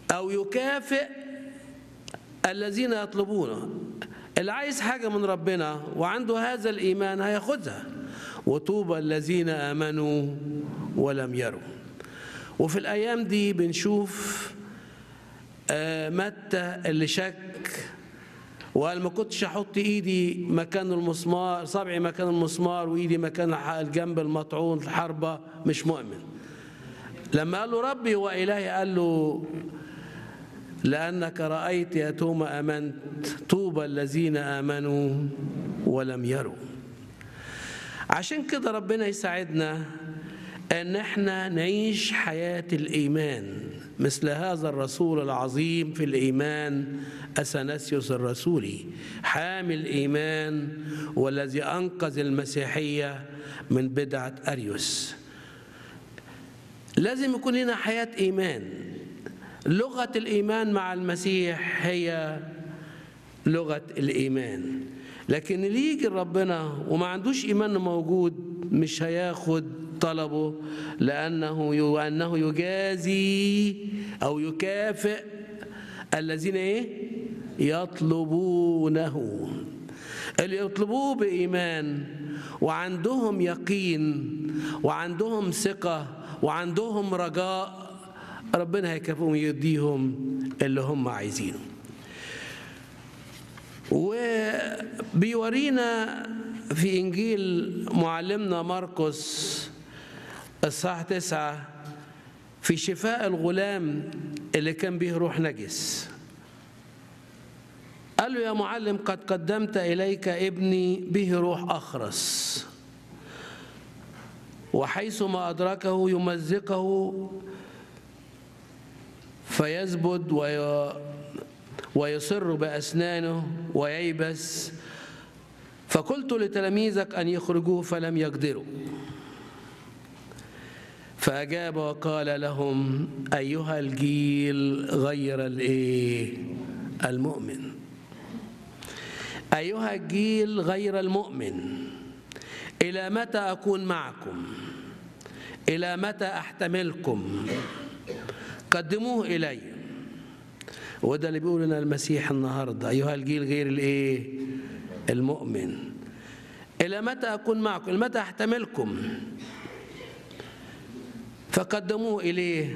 أو يكافئ الذين يطلبونه اللي عايز حاجة من ربنا وعنده هذا الإيمان هياخدها وطوبى الذين آمنوا ولم يروا وفي الأيام دي بنشوف آه، متى اللي شك وقال ما كنتش احط ايدي مكان المسمار صبعي مكان المسمار وايدي مكان الح- الجنب المطعون الحربه مش مؤمن لما قال له ربي والهي قال له لانك رايت يا توما امنت طوبى الذين امنوا ولم يروا عشان كده ربنا يساعدنا ان احنا نعيش حياه الايمان مثل هذا الرسول العظيم في الايمان اثناسيوس الرسولي حامل الايمان والذي انقذ المسيحيه من بدعه اريوس لازم يكون لنا حياه ايمان لغه الايمان مع المسيح هي لغه الايمان لكن اللي يجي ربنا وما عندوش ايمان موجود مش هياخد طلبه لانه انه يجازي او يكافئ الذين ايه يطلبونه اللي يطلبوه بايمان وعندهم يقين وعندهم ثقه وعندهم رجاء ربنا هيكافئهم ويديهم اللي هم عايزينه وبيورينا في إنجيل معلمنا مرقس الصح تسعة في شفاء الغلام اللي كان به روح نجس قال له يا معلم قد قدمت إليك ابني به روح أخرس وحيثما أدركه يمزقه فيزبد وي ويصر بأسنانه وييبس فقلت لتلاميذك أن يخرجوه فلم يقدروا فأجاب وقال لهم أيها الجيل غير الإيه المؤمن أيها الجيل غير المؤمن إلى متى أكون معكم إلى متى أحتملكم قدموه إلي وده اللي بيقول لنا المسيح النهارده ايها الجيل غير الايه المؤمن الى متى اكون معكم الى متى احتملكم فقدموه اليه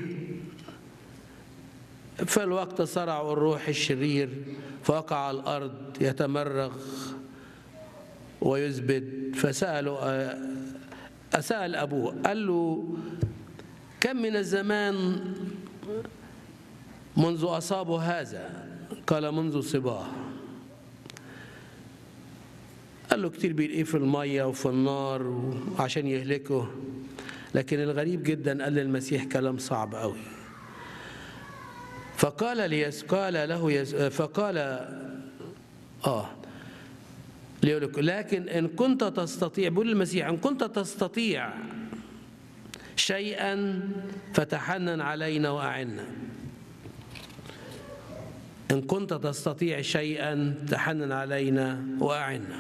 فالوقت صرعوا الروح الشرير فوقع على الارض يتمرغ ويزبد فسالوا سال ابوه قال له كم من الزمان منذ أصابه هذا قال منذ صباه قال له كتير بيلاقيه في المية وفي النار عشان يهلكه لكن الغريب جدا قال للمسيح كلام صعب قوي فقال ليس قال له يس فقال اه ليقولك لكن ان كنت تستطيع بيقول المسيح ان كنت تستطيع شيئا فتحنن علينا واعنا إن كنت تستطيع شيئا تحنن علينا وأعنا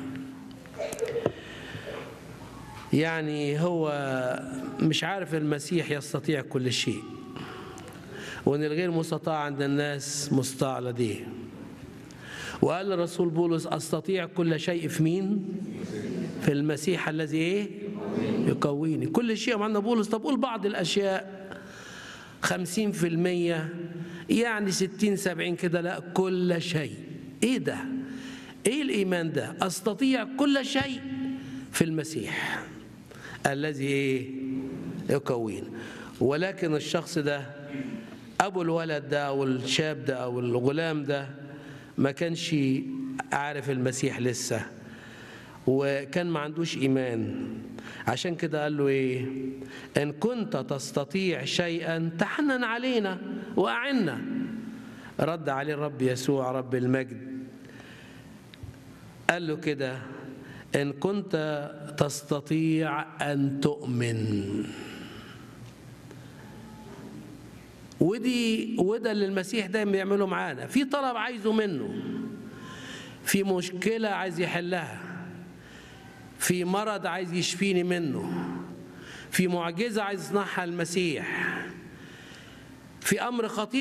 يعني هو مش عارف المسيح يستطيع كل شيء وأن الغير مستطاع عند الناس مستطاع لديه وقال الرسول بولس أستطيع كل شيء في مين؟ في المسيح الذي إيه؟ يقويني كل شيء معنا بولس طب قول بعض الأشياء خمسين في المية يعني ستين سبعين كده لا كل شيء ايه ده ايه الايمان ده استطيع كل شيء في المسيح الذي ايه يقوين ولكن الشخص ده ابو الولد ده او الشاب ده او الغلام ده ما كانش عارف المسيح لسه وكان ما عندوش ايمان عشان كده قال له ايه ان كنت تستطيع شيئا تحنن علينا واعنا رد عليه الرب يسوع رب المجد قال له كده ان كنت تستطيع ان تؤمن ودي وده اللي المسيح دايما بيعمله معانا في طلب عايزه منه في مشكله عايز يحلها في مرض عايز يشفيني منه في معجزة عايز يصنعها المسيح في أمر خطير